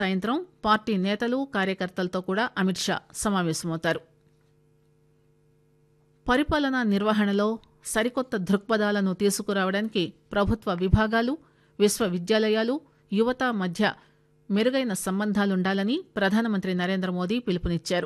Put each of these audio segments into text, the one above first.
సాయంత్రం పార్టీ నేతలు కార్యకర్తలతో కూడా అమిత్ షా సమావేశమవుతారు పరిపాలనా నిర్వహణలో సరికొత్త దృక్పథాలను తీసుకురావడానికి ప్రభుత్వ విభాగాలు విశ్వవిద్యాలయాలు యువత మధ్య మెరుగైన సంబంధాలుండాలని ప్రధానమంత్రి నరేంద్ర మోదీ పిలుపునిచ్చారు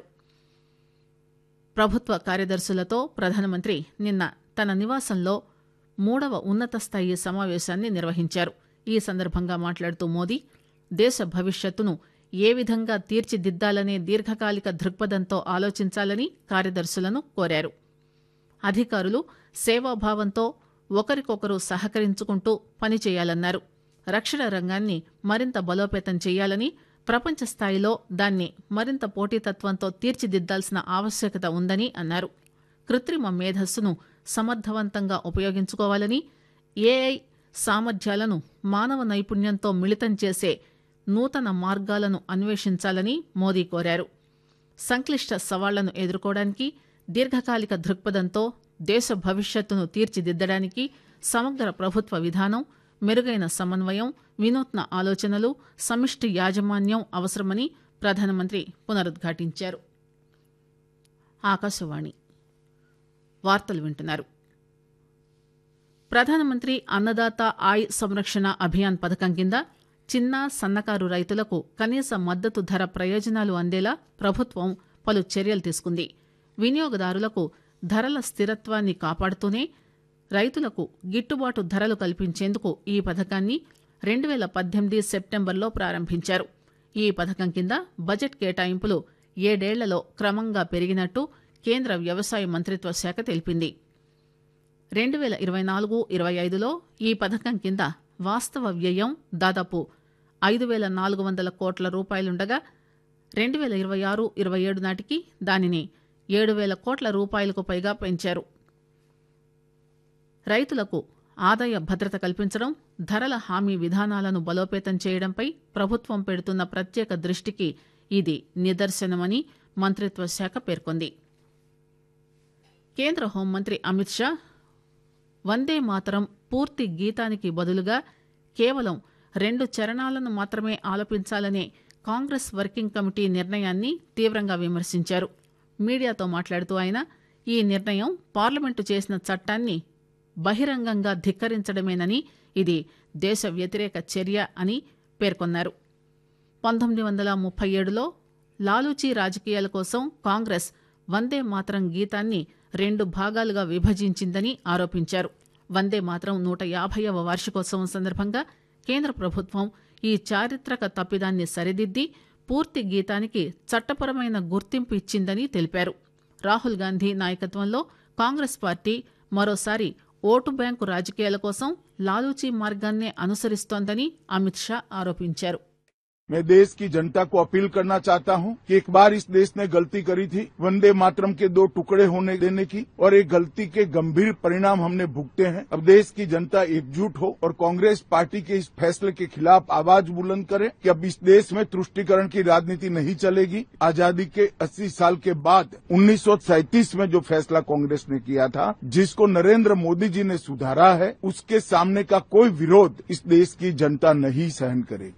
ప్రభుత్వ కార్యదర్శులతో ప్రధానమంత్రి నిన్న తన నివాసంలో మూడవ ఉన్నత స్థాయి సమావేశాన్ని నిర్వహించారు ఈ సందర్భంగా మాట్లాడుతూ మోదీ దేశ భవిష్యత్తును ఏ విధంగా తీర్చిదిద్దాలనే దీర్ఘకాలిక దృక్పథంతో ఆలోచించాలని కార్యదర్శులను కోరారు అధికారులు సేవాభావంతో ఒకరికొకరు సహకరించుకుంటూ పనిచేయాలన్నారు రక్షణ రంగాన్ని మరింత బలోపేతం చేయాలని ప్రపంచ స్థాయిలో దాన్ని మరింత పోటీతత్వంతో తీర్చిదిద్దాల్సిన ఆవశ్యకత ఉందని అన్నారు కృత్రిమ మేధస్సును సమర్థవంతంగా ఉపయోగించుకోవాలని ఏఐ సామర్థ్యాలను మానవ నైపుణ్యంతో మిళితం చేసే నూతన మార్గాలను అన్వేషించాలని మోదీ కోరారు సంక్లిష్ట సవాళ్లను ఎదుర్కోవడానికి దీర్ఘకాలిక దృక్పథంతో దేశ భవిష్యత్తును తీర్చిదిద్దడానికి సమగ్ర ప్రభుత్వ విధానం మెరుగైన సమన్వయం వినూత్న ఆలోచనలు సమిష్టి యాజమాన్యం అవసరమని ప్రధానమంత్రి పునరుద్ఘాటించారు ఆకాశవాణి వార్తలు వింటున్నారు ప్రధానమంత్రి అన్నదాత ఆయ్ సంరక్షణ అభియాన్ పథకం కింద చిన్న సన్నకారు రైతులకు కనీస మద్దతు ధర ప్రయోజనాలు అందేలా ప్రభుత్వం పలు చర్యలు తీసుకుంది వినియోగదారులకు ధరల స్థిరత్వాన్ని కాపాడుతూనే రైతులకు గిట్టుబాటు ధరలు కల్పించేందుకు ఈ పథకాన్ని రెండు పేల పద్దెనిమిది సెప్టెంబర్లో ప్రారంభించారు ఈ పథకం కింద బడ్జెట్ కేటాయింపులు ఏడేళ్లలో క్రమంగా పెరిగినట్టు కేంద్ర వ్యవసాయ మంత్రిత్వ శాఖ తెలిపింది రెండు పేల ఇరవై నాలుగు ఇరవై ఐదులో ఈ పథకం కింద వాస్తవ వ్యయం దాదాపు ఐదు పేల నాలుగు వందల కోట్ల రూపాయలుండగా రెండు పేల ఇరవై ఆరు ఇరవై ఏడు నాటికి దానిని ఏడు వేల కోట్ల రూపాయలకు పైగా పెంచారు రైతులకు ఆదాయ భద్రత కల్పించడం ధరల హామీ విధానాలను బలోపేతం చేయడంపై ప్రభుత్వం పెడుతున్న ప్రత్యేక దృష్టికి ఇది నిదర్శనమని మంత్రిత్వ శాఖ పేర్కొంది కేంద్ర హోంమంత్రి అమిత్ షా వందే మాతరం పూర్తి గీతానికి బదులుగా కేవలం రెండు చరణాలను మాత్రమే ఆలపించాలనే కాంగ్రెస్ వర్కింగ్ కమిటీ నిర్ణయాన్ని తీవ్రంగా విమర్శించారు మీడియాతో మాట్లాడుతూ ఆయన ఈ నిర్ణయం పార్లమెంటు చేసిన చట్టాన్ని బహిరంగంగా ధిక్కరించడమేనని ఇది దేశ వ్యతిరేక చర్య అని పేర్కొన్నారు పంతొమ్మిది వందల ముప్పై ఏడులో లాలూచీ రాజకీయాల కోసం కాంగ్రెస్ వందే మాతరం గీతాన్ని రెండు భాగాలుగా విభజించిందని ఆరోపించారు వందే మాతరం నూట యాభైవ వార్షికోత్సవం సందర్భంగా కేంద్ర ప్రభుత్వం ఈ చారిత్రక తప్పిదాన్ని సరిదిద్ది పూర్తి గీతానికి చట్టపరమైన గుర్తింపు ఇచ్చిందని తెలిపారు రాహుల్ గాంధీ నాయకత్వంలో కాంగ్రెస్ పార్టీ మరోసారి ఓటు బ్యాంకు రాజకీయాల కోసం లాలూచీ మార్గాన్నే అనుసరిస్తోందని అమిత్ షా ఆరోపించారు मैं देश की जनता को अपील करना चाहता हूं कि एक बार इस देश ने गलती करी थी वंदे मातरम के दो टुकड़े होने देने की और एक गलती के गंभीर परिणाम हमने भुगते हैं अब देश की जनता एकजुट हो और कांग्रेस पार्टी के इस फैसले के खिलाफ आवाज बुलंद करे कि अब इस देश में तुष्टिकरण की राजनीति नहीं चलेगी आजादी के 80 साल के बाद उन्नीस में जो फैसला कांग्रेस ने किया था जिसको नरेंद्र मोदी जी ने सुधारा है उसके सामने का कोई विरोध इस देश की जनता नहीं सहन करेगी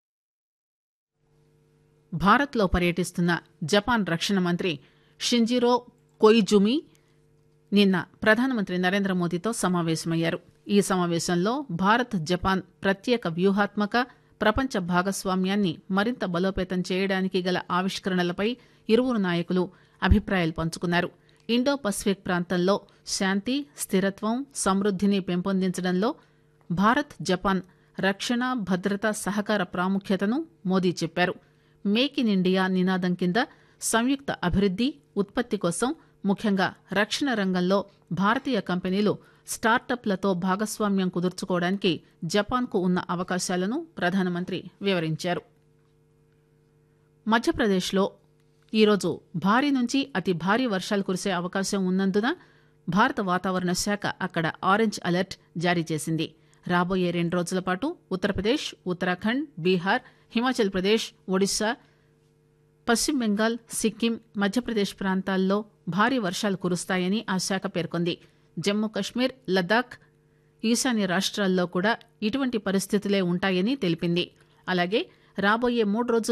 భారత్లో పర్యటిస్తున్న జపాన్ రక్షణ మంత్రి షింజిరో కొయిజుమి నిన్న ప్రధానమంత్రి నరేంద్ర మోదీతో సమావేశమయ్యారు ఈ సమావేశంలో భారత్ జపాన్ ప్రత్యేక వ్యూహాత్మక ప్రపంచ భాగస్వామ్యాన్ని మరింత బలోపేతం చేయడానికి గల ఆవిష్కరణలపై ఇరువురు నాయకులు అభిప్రాయాలు పంచుకున్నారు ఇండో పసిఫిక్ ప్రాంతంలో శాంతి స్థిరత్వం సమృద్దిని పెంపొందించడంలో భారత్ జపాన్ రక్షణ భద్రత సహకార ప్రాముఖ్యతను మోదీ చెప్పారు మేక్ ఇన్ ఇండియా నినాదం కింద సంయుక్త అభివృద్ది ఉత్పత్తి కోసం ముఖ్యంగా రక్షణ రంగంలో భారతీయ కంపెనీలు స్టార్టప్లతో భాగస్వామ్యం కుదుర్చుకోవడానికి జపాన్కు ఉన్న అవకాశాలను ప్రధానమంత్రి వివరించారు మధ్యప్రదేశ్లో ఈరోజు భారీ నుంచి అతి భారీ వర్షాలు కురిసే అవకాశం ఉన్నందున భారత వాతావరణ శాఖ అక్కడ ఆరెంజ్ అలర్ట్ జారీ చేసింది రాబోయే రెండు రోజుల పాటు ఉత్తరప్రదేశ్ ఉత్తరాఖండ్ బీహార్ హిమాచల్ ప్రదేశ్ ఒడిశా పశ్చిమ బెంగాల్ సిక్కిం మధ్యప్రదేశ్ ప్రాంతాల్లో భారీ వర్షాలు కురుస్తాయని ఆ శాఖ పేర్కొంది జమ్మూ కశ్మీర్ లద్దాఖ్ ఈశాన్య రాష్ట్రాల్లో కూడా ఇటువంటి పరిస్థితులే ఉంటాయని తెలిపింది అలాగే రాబోయే మూడు రోజుల